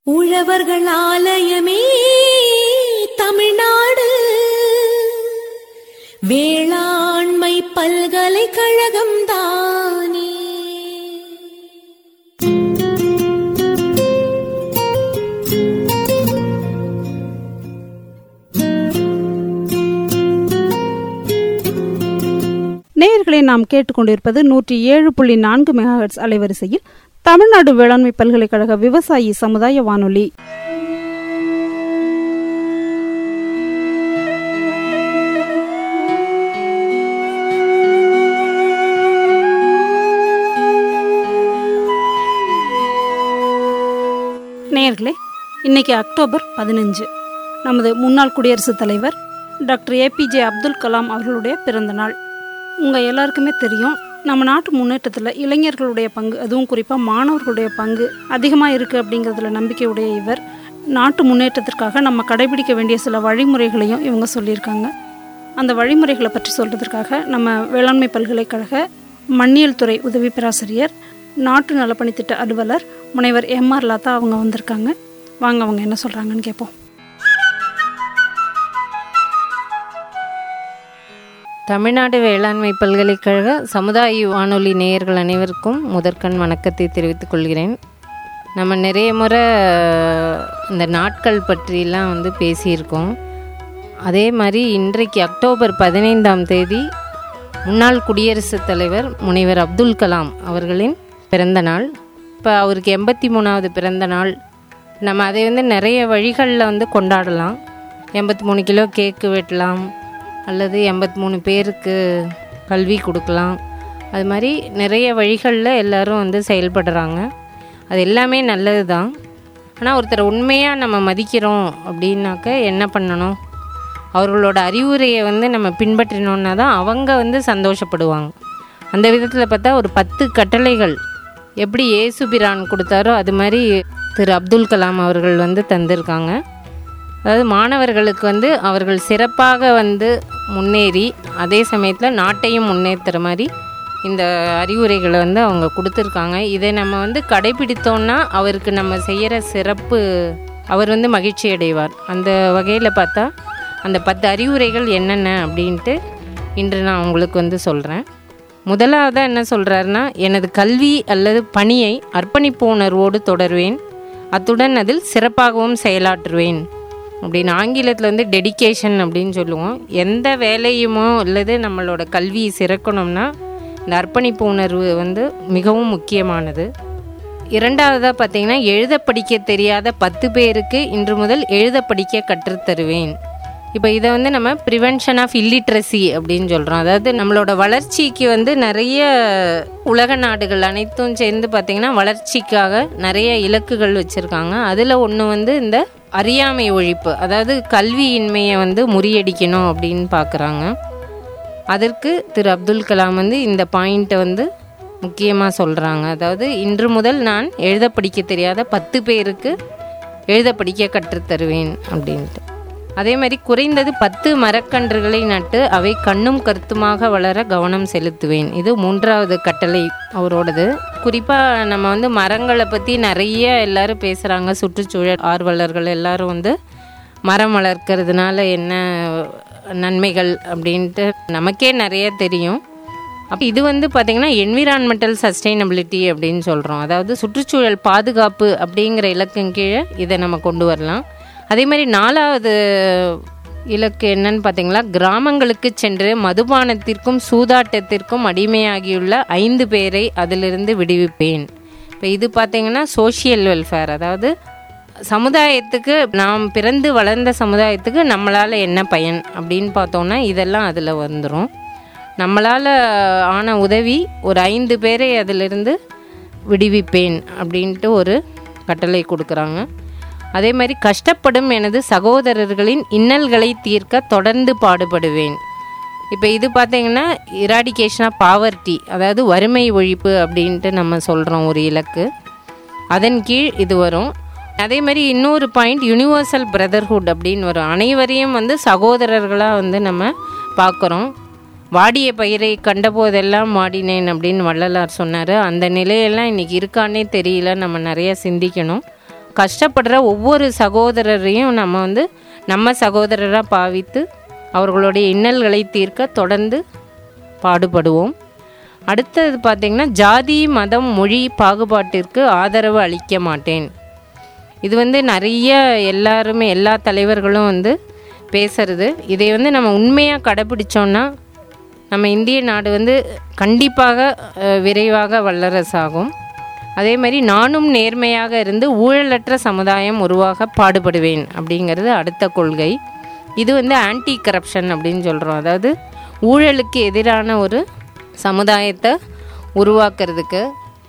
உழவர்கள் ஆலயமே தமிழ்நாடு வேளாண்மை பல்கலைக்கழகம் தானே நேயர்களை நாம் கேட்டுக்கொண்டிருப்பது நூற்றி ஏழு புள்ளி நான்கு மெகாஹெட்ஸ் அலைவரிசையில் தமிழ்நாடு வேளாண்மை பல்கலைக்கழக விவசாயி சமுதாய வானொலி நேயர்களே இன்னைக்கு அக்டோபர் பதினஞ்சு நமது முன்னாள் குடியரசுத் தலைவர் டாக்டர் ஏபிஜே அப்துல் கலாம் அவர்களுடைய பிறந்த நாள் உங்கள் எல்லாருக்குமே தெரியும் நம்ம நாட்டு முன்னேற்றத்தில் இளைஞர்களுடைய பங்கு அதுவும் குறிப்பாக மாணவர்களுடைய பங்கு அதிகமாக இருக்குது அப்படிங்கிறதுல நம்பிக்கையுடைய இவர் நாட்டு முன்னேற்றத்திற்காக நம்ம கடைபிடிக்க வேண்டிய சில வழிமுறைகளையும் இவங்க சொல்லியிருக்காங்க அந்த வழிமுறைகளை பற்றி சொல்கிறதுக்காக நம்ம வேளாண்மை பல்கலைக்கழக மண்ணியல் துறை உதவி பேராசிரியர் நாட்டு நலப்பணித்திட்ட அலுவலர் முனைவர் எம்ஆர் லதா அவங்க வந்திருக்காங்க வாங்க அவங்க என்ன சொல்கிறாங்கன்னு கேட்போம் தமிழ்நாடு வேளாண்மை பல்கலைக்கழக சமுதாய வானொலி நேயர்கள் அனைவருக்கும் முதற்கண் வணக்கத்தை தெரிவித்துக் கொள்கிறேன் நம்ம நிறைய முறை இந்த நாட்கள் பற்றிலாம் வந்து பேசியிருக்கோம் அதே மாதிரி இன்றைக்கு அக்டோபர் பதினைந்தாம் தேதி முன்னாள் குடியரசுத் தலைவர் முனைவர் அப்துல் கலாம் அவர்களின் பிறந்த நாள் இப்போ அவருக்கு எண்பத்தி மூணாவது பிறந்த நாள் நம்ம அதை வந்து நிறைய வழிகளில் வந்து கொண்டாடலாம் எண்பத்தி மூணு கிலோ கேக்கு வெட்டலாம் அல்லது எண்பத்தி மூணு பேருக்கு கல்வி கொடுக்கலாம் அது மாதிரி நிறைய வழிகளில் எல்லாரும் வந்து செயல்படுறாங்க அது எல்லாமே நல்லது தான் ஆனால் ஒருத்தர் உண்மையாக நம்ம மதிக்கிறோம் அப்படின்னாக்க என்ன பண்ணணும் அவர்களோட அறிவுரையை வந்து நம்ம பின்பற்றினோன்னா தான் அவங்க வந்து சந்தோஷப்படுவாங்க அந்த விதத்தில் பார்த்தா ஒரு பத்து கட்டளைகள் எப்படி ஏசுபிரான் கொடுத்தாரோ அது மாதிரி திரு அப்துல் கலாம் அவர்கள் வந்து தந்திருக்காங்க அதாவது மாணவர்களுக்கு வந்து அவர்கள் சிறப்பாக வந்து முன்னேறி அதே சமயத்தில் நாட்டையும் முன்னேற்றுற மாதிரி இந்த அறிவுரைகளை வந்து அவங்க கொடுத்துருக்காங்க இதை நம்ம வந்து கடைபிடித்தோன்னா அவருக்கு நம்ம செய்கிற சிறப்பு அவர் வந்து மகிழ்ச்சி அடைவார் அந்த வகையில் பார்த்தா அந்த பத்து அறிவுரைகள் என்னென்ன அப்படின்ட்டு இன்று நான் உங்களுக்கு வந்து சொல்கிறேன் முதலாவதாக என்ன சொல்கிறாருன்னா எனது கல்வி அல்லது பணியை அர்ப்பணிப்பு உணர்வோடு தொடர்வேன் அத்துடன் அதில் சிறப்பாகவும் செயலாற்றுவேன் அப்படின்னு ஆங்கிலத்தில் வந்து டெடிகேஷன் அப்படின்னு சொல்லுவோம் எந்த வேலையுமோ அல்லது நம்மளோட கல்வி சிறக்கணும்னா இந்த அர்ப்பணிப்பு உணர்வு வந்து மிகவும் முக்கியமானது இரண்டாவதாக பார்த்தீங்கன்னா எழுத படிக்க தெரியாத பத்து பேருக்கு இன்று முதல் எழுத படிக்க கற்றுத்தருவேன் இப்போ இதை வந்து நம்ம ப்ரிவென்ஷன் ஆஃப் இல்லிட்ரஸி அப்படின்னு சொல்கிறோம் அதாவது நம்மளோட வளர்ச்சிக்கு வந்து நிறைய உலக நாடுகள் அனைத்தும் சேர்ந்து பார்த்திங்கன்னா வளர்ச்சிக்காக நிறைய இலக்குகள் வச்சுருக்காங்க அதில் ஒன்று வந்து இந்த அறியாமை ஒழிப்பு அதாவது கல்வியின்மையை வந்து முறியடிக்கணும் அப்படின்னு பார்க்குறாங்க அதற்கு திரு அப்துல் கலாம் வந்து இந்த பாயிண்ட்டை வந்து முக்கியமாக சொல்கிறாங்க அதாவது இன்று முதல் நான் எழுத படிக்க தெரியாத பத்து பேருக்கு எழுத படிக்க கற்றுத்தருவேன் அப்படின்ட்டு அதே மாதிரி குறைந்தது பத்து மரக்கன்றுகளை நட்டு அவை கண்ணும் கருத்துமாக வளர கவனம் செலுத்துவேன் இது மூன்றாவது கட்டளை அவரோடது குறிப்பாக நம்ம வந்து மரங்களை பற்றி நிறைய எல்லாரும் பேசுகிறாங்க சுற்றுச்சூழல் ஆர்வலர்கள் எல்லாரும் வந்து மரம் வளர்க்கறதுனால என்ன நன்மைகள் அப்படின்ட்டு நமக்கே நிறைய தெரியும் அப்போ இது வந்து பார்த்திங்கன்னா என்விரான்மெண்டல் சஸ்டைனபிலிட்டி அப்படின்னு சொல்கிறோம் அதாவது சுற்றுச்சூழல் பாதுகாப்பு அப்படிங்கிற இலக்கின் கீழே இதை நம்ம கொண்டு வரலாம் அதே மாதிரி நாலாவது இலக்கு என்னன்னு பார்த்தீங்களா கிராமங்களுக்கு சென்று மதுபானத்திற்கும் சூதாட்டத்திற்கும் அடிமையாகியுள்ள ஐந்து பேரை அதிலிருந்து விடுவிப்பேன் இப்போ இது பார்த்தீங்கன்னா சோஷியல் வெல்ஃபேர் அதாவது சமுதாயத்துக்கு நாம் பிறந்து வளர்ந்த சமுதாயத்துக்கு நம்மளால் என்ன பயன் அப்படின்னு பார்த்தோன்னா இதெல்லாம் அதில் வந்துடும் நம்மளால் ஆன உதவி ஒரு ஐந்து பேரை அதிலிருந்து விடுவிப்பேன் அப்படின்ட்டு ஒரு கட்டளை கொடுக்குறாங்க அதே மாதிரி கஷ்டப்படும் எனது சகோதரர்களின் இன்னல்களை தீர்க்க தொடர்ந்து பாடுபடுவேன் இப்போ இது பார்த்தீங்கன்னா இராடிகேஷன் ஆஃப் பாவர்ட்டி அதாவது வறுமை ஒழிப்பு அப்படின்ட்டு நம்ம சொல்கிறோம் ஒரு இலக்கு அதன் கீழ் இது வரும் அதே மாதிரி இன்னொரு பாயிண்ட் யுனிவர்சல் பிரதர்ஹுட் அப்படின்னு வரும் அனைவரையும் வந்து சகோதரர்களாக வந்து நம்ம பார்க்குறோம் வாடிய பயிரை கண்டபோதெல்லாம் வாடினேன் அப்படின்னு வள்ளலார் சொன்னார் அந்த நிலையெல்லாம் இன்றைக்கி இருக்கானே தெரியல நம்ம நிறைய சிந்திக்கணும் கஷ்டப்படுற ஒவ்வொரு சகோதரரையும் நம்ம வந்து நம்ம சகோதரராக பாவித்து அவர்களுடைய இன்னல்களை தீர்க்க தொடர்ந்து பாடுபடுவோம் அடுத்தது பார்த்திங்கன்னா ஜாதி மதம் மொழி பாகுபாட்டிற்கு ஆதரவு அளிக்க மாட்டேன் இது வந்து நிறைய எல்லாருமே எல்லா தலைவர்களும் வந்து பேசுறது இதை வந்து நம்ம உண்மையாக கடைப்பிடிச்சோன்னா நம்ம இந்திய நாடு வந்து கண்டிப்பாக அஹ், விரைவாக வல்லரசாகும் அதே மாதிரி நானும் நேர்மையாக இருந்து ஊழலற்ற சமுதாயம் உருவாக பாடுபடுவேன் அப்படிங்கிறது அடுத்த கொள்கை இது வந்து ஆன்டி கரப்ஷன் அப்படின்னு சொல்கிறோம் அதாவது ஊழலுக்கு எதிரான ஒரு சமுதாயத்தை உருவாக்குறதுக்கு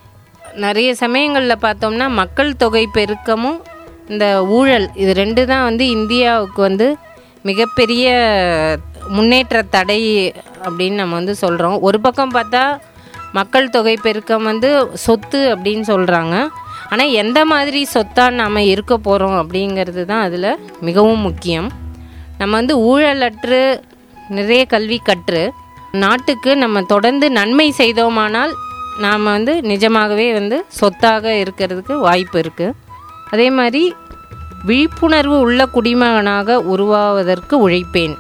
நிறைய சமயங்களில் பார்த்தோம்னா மக்கள் தொகை பெருக்கமும் இந்த ஊழல் இது ரெண்டு தான் வந்து இந்தியாவுக்கு வந்து மிகப்பெரிய முன்னேற்ற தடை அப்படின்னு நம்ம வந்து சொல்கிறோம் ஒரு பக்கம் பார்த்தா மக்கள் தொகை பெருக்கம் வந்து சொத்து அப்படின்னு சொல்கிறாங்க ஆனால் எந்த மாதிரி சொத்தாக நாம் இருக்க போகிறோம் அப்படிங்கிறது தான் அதில் மிகவும் முக்கியம் நம்ம வந்து ஊழலற்று நிறைய கல்வி கற்று நாட்டுக்கு நம்ம தொடர்ந்து நன்மை செய்தோமானால் நாம் வந்து நிஜமாகவே வந்து சொத்தாக இருக்கிறதுக்கு வாய்ப்பு இருக்குது அதே மாதிரி விழிப்புணர்வு உள்ள குடிமகனாக உருவாவதற்கு உழைப்பேன்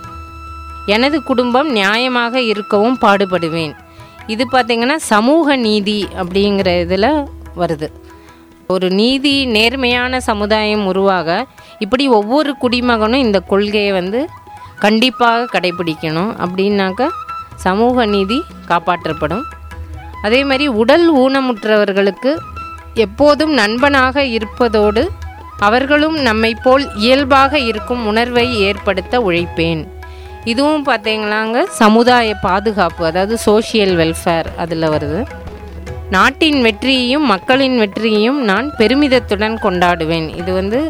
எனது குடும்பம் நியாயமாக இருக்கவும் பாடுபடுவேன் இது பார்த்திங்கன்னா சமூக நீதி அப்படிங்கிற இதில் வருது ஒரு நீதி நேர்மையான சமுதாயம் உருவாக இப்படி ஒவ்வொரு குடிமகனும் இந்த கொள்கையை வந்து கண்டிப்பாக கடைபிடிக்கணும் அப்படின்னாக்க சமூக நீதி காப்பாற்றப்படும் அதே மாதிரி உடல் ஊனமுற்றவர்களுக்கு எப்போதும் நண்பனாக இருப்பதோடு அவர்களும் நம்மை போல் இயல்பாக இருக்கும் உணர்வை ஏற்படுத்த உழைப்பேன் இதுவும் பார்த்தீங்களாங்க சமுதாய பாதுகாப்பு அதாவது சோஷியல் வெல்ஃபேர் அதில் வருது நாட்டின் வெற்றியையும் மக்களின் வெற்றியையும் நான் பெருமிதத்துடன் கொண்டாடுவேன் இது வந்து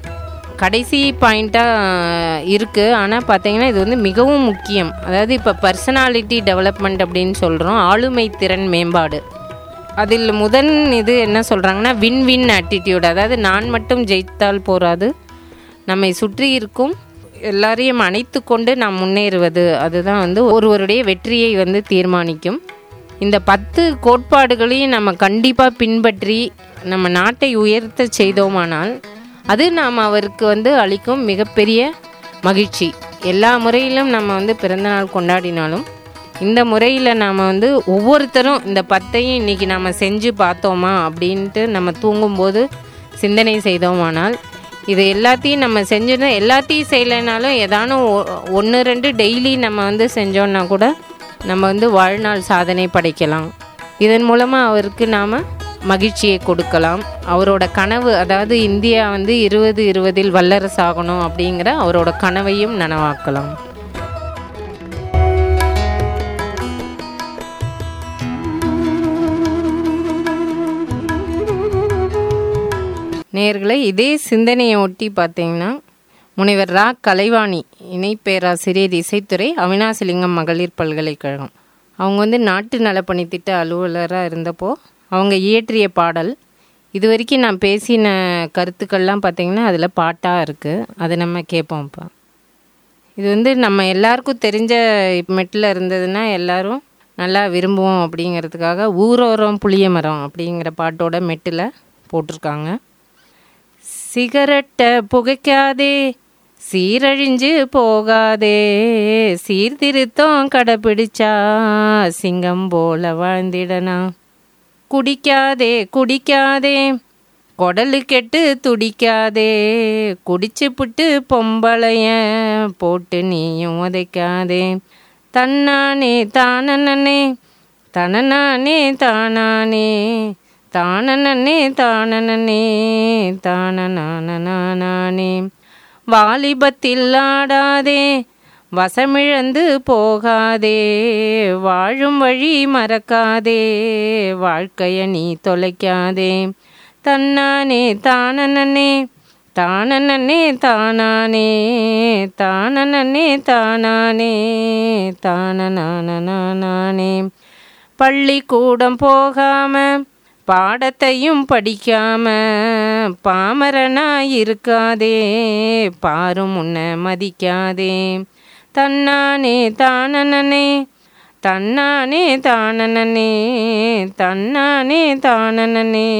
கடைசி பாயிண்ட்டாக இருக்குது ஆனால் பார்த்தீங்கன்னா இது வந்து மிகவும் முக்கியம் அதாவது இப்போ பர்சனாலிட்டி டெவலப்மெண்ட் அப்படின்னு சொல்கிறோம் ஆளுமை திறன் மேம்பாடு அதில் முதன் இது என்ன சொல்கிறாங்கன்னா வின் வின் ஆட்டிடியூட் அதாவது நான் மட்டும் ஜெயித்தால் போராது நம்மை சுற்றி இருக்கும் எல்லாரையும் அணைத்து கொண்டு நாம் முன்னேறுவது அதுதான் வந்து ஒருவருடைய வெற்றியை வந்து தீர்மானிக்கும் இந்த பத்து கோட்பாடுகளையும் நம்ம கண்டிப்பாக பின்பற்றி நம்ம நாட்டை உயர்த்த செய்தோமானால் அது நாம் அவருக்கு வந்து அளிக்கும் மிகப்பெரிய மகிழ்ச்சி எல்லா முறையிலும் நம்ம வந்து பிறந்தநாள் கொண்டாடினாலும் இந்த முறையில் நாம் வந்து ஒவ்வொருத்தரும் இந்த பத்தையும் இன்றைக்கி நம்ம செஞ்சு பார்த்தோமா அப்படின்ட்டு நம்ம தூங்கும்போது சிந்தனை செய்தோமானால் இது எல்லாத்தையும் நம்ம செஞ்சோன்னா எல்லாத்தையும் செய்யலைனாலும் ஏதானும் ஒன்று ரெண்டு டெய்லி நம்ம வந்து செஞ்சோன்னா கூட நம்ம வந்து வாழ்நாள் சாதனை படைக்கலாம் இதன் மூலமாக அவருக்கு நாம் மகிழ்ச்சியை கொடுக்கலாம் அவரோட கனவு அதாவது இந்தியா வந்து இருபது இருபதில் வல்லரசாகணும் அப்படிங்கிற அவரோட கனவையும் நனவாக்கலாம் நேர்களை இதே சிந்தனையை ஒட்டி பார்த்தீங்கன்னா முனைவர் ரா கலைவாணி இணை பேராசிரியர் இசைத்துறை அவினாசிலிங்கம் மகளிர் பல்கலைக்கழகம் அவங்க வந்து நாட்டு நலப்பணி திட்ட அலுவலராக இருந்தப்போ அவங்க இயற்றிய பாடல் இது வரைக்கும் நான் பேசின கருத்துக்கள்லாம் பார்த்தீங்கன்னா அதில் பாட்டாக இருக்குது அதை நம்ம கேட்போம் இப்போ இது வந்து நம்ம எல்லாருக்கும் தெரிஞ்ச மெட்டில் இருந்ததுன்னா எல்லாரும் நல்லா விரும்புவோம் அப்படிங்கிறதுக்காக ஊரோரம் புளிய மரம் அப்படிங்கிற பாட்டோட மெட்டில் போட்டிருக்காங்க சிகரெட்டை புகைக்காதே சீரழிஞ்சு போகாதே சீர்திருத்தம் கடைப்பிடிச்சா சிங்கம் போல வாழ்ந்திடனா குடிக்காதே குடிக்காதே குடலு கெட்டு துடிக்காதே குடிச்சு புட்டு பொம்பளைய போட்டு நீயும் உதைக்காதே தன்னானே தானனே தனநானே தானானே தானனே தானனே தானநானே வாலிபத்தில் ஆடாதே வசமிழந்து போகாதே வாழும் வழி மறக்காதே வாழ்க்கைய நீ தொலைக்காதே தன்னானே தானனே தானனே தானானே தானனே தானானே தானநானே பள்ளிக்கூடம் போகாம பாடத்தையும் படிக்காம பாமரனா இருக்காதே பாரும் உன்னை மதிக்காதே தன்னானே தானனே தன்னானே தானனனே தன்னானே தானனனே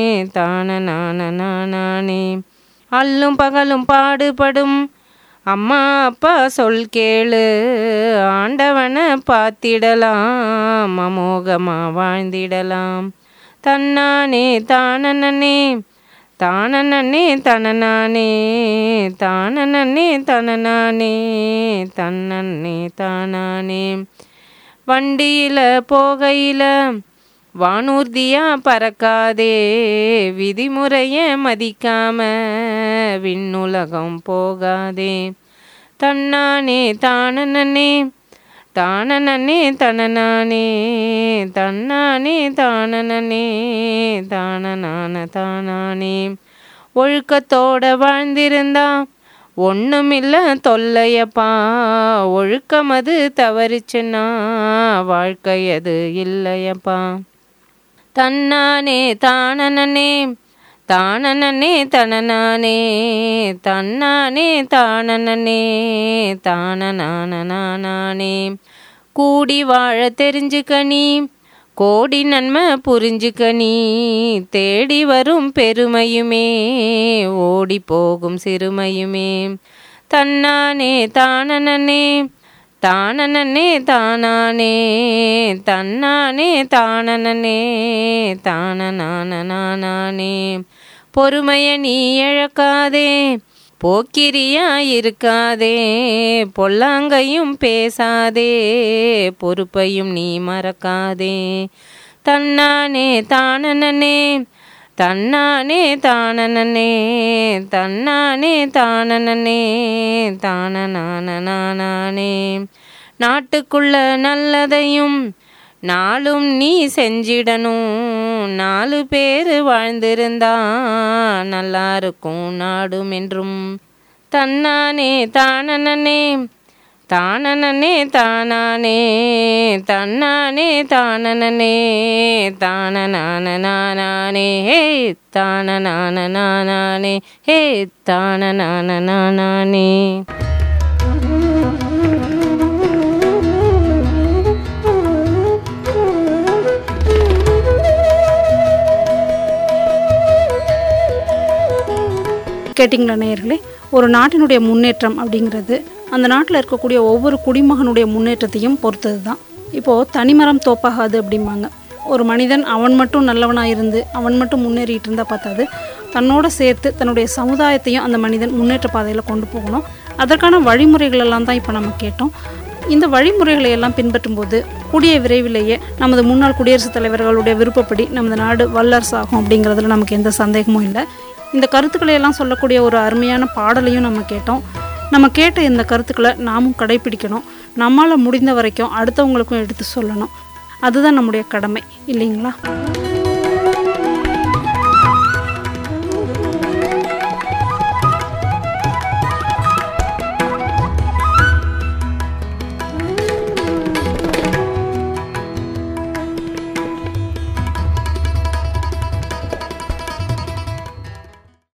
தானநானே அல்லும் பகலும் பாடுபடும் அம்மா அப்பா சொல் கேளு ஆண்டவனை பார்த்திடலாம் அமோகமா வாழ்ந்திடலாம் தன்னானே தானனனே தானனனே தனனானே தானனனே தனனானே தன்னே தானானே வண்டியில் போகையில் வானூர்தியா பறக்காதே விதிமுறைய மதிக்காம விண்ணுலகம் போகாதே தன்னானே தானனனே தானனனே தனனானே தன்னானே தானனனே தானனான தானானே ஒழுக்கத்தோட வாழ்ந்திருந்தா ஒண்ணுமில்ல தொல்லையப்பா ஒழுக்கமது தவறிச்சுன்னா வாழ்க்கை அது இல்லையப்பா தன்னானே தானனனே தானனனே தனனானே தன்னானே தானனனே தானனானே கூடி வாழ தெரிஞ்சுக்க நீ கோடி நன்மை புரிஞ்சுக்க நீ தேடி வரும் பெருமையுமே ஓடி போகும் சிறுமையுமே தன்னானே தானனனே தானனனே தானானே தன்னானே தானனனே தானநானே பொறுமைய நீ இழக்காதே போக்கிரியா இருக்காதே பொல்லாங்கையும் பேசாதே பொறுப்பையும் நீ மறக்காதே தன்னானே தானனனே தன்னானே தானனனே தன்னானே தானனனே தானநானே நாட்டுக்குள்ள நல்லதையும் நாளும் நீ செஞ்சிடணும் நாலு பேர் வாழ்ந்திருந்தா நல்லா இருக்கும் நாடும் என்றும் தன்னானே தானனனே தானனனே தானானே தன்னானே தானனனே தானநானே ஹே தானநானே ஹே தானநானே கேட்டிங்களா நேயர்களே ஒரு நாட்டினுடைய முன்னேற்றம் அப்படிங்கிறது அந்த நாட்டில் இருக்கக்கூடிய ஒவ்வொரு குடிமகனுடைய முன்னேற்றத்தையும் பொறுத்தது தான் இப்போது தனிமரம் தோப்பாகாது அப்படிம்பாங்க ஒரு மனிதன் அவன் மட்டும் நல்லவனாக இருந்து அவன் மட்டும் முன்னேறிட்டு இருந்தால் பார்த்தாது தன்னோட சேர்த்து தன்னுடைய சமுதாயத்தையும் அந்த மனிதன் முன்னேற்ற பாதையில் கொண்டு போகணும் அதற்கான வழிமுறைகள் எல்லாம் தான் இப்போ நம்ம கேட்டோம் இந்த வழிமுறைகளை எல்லாம் பின்பற்றும் போது கூடிய விரைவிலேயே நமது முன்னாள் குடியரசுத் தலைவர்களுடைய விருப்பப்படி நமது நாடு வல்லரசு ஆகும் அப்படிங்கிறதுல நமக்கு எந்த சந்தேகமும் இல்லை இந்த கருத்துக்களை எல்லாம் சொல்லக்கூடிய ஒரு அருமையான பாடலையும் நம்ம கேட்டோம் நம்ம கேட்ட இந்த கருத்துக்களை நாமும் கடைபிடிக்கணும் நம்மால் முடிந்த வரைக்கும் அடுத்தவங்களுக்கும் எடுத்து சொல்லணும் அதுதான் நம்முடைய கடமை இல்லைங்களா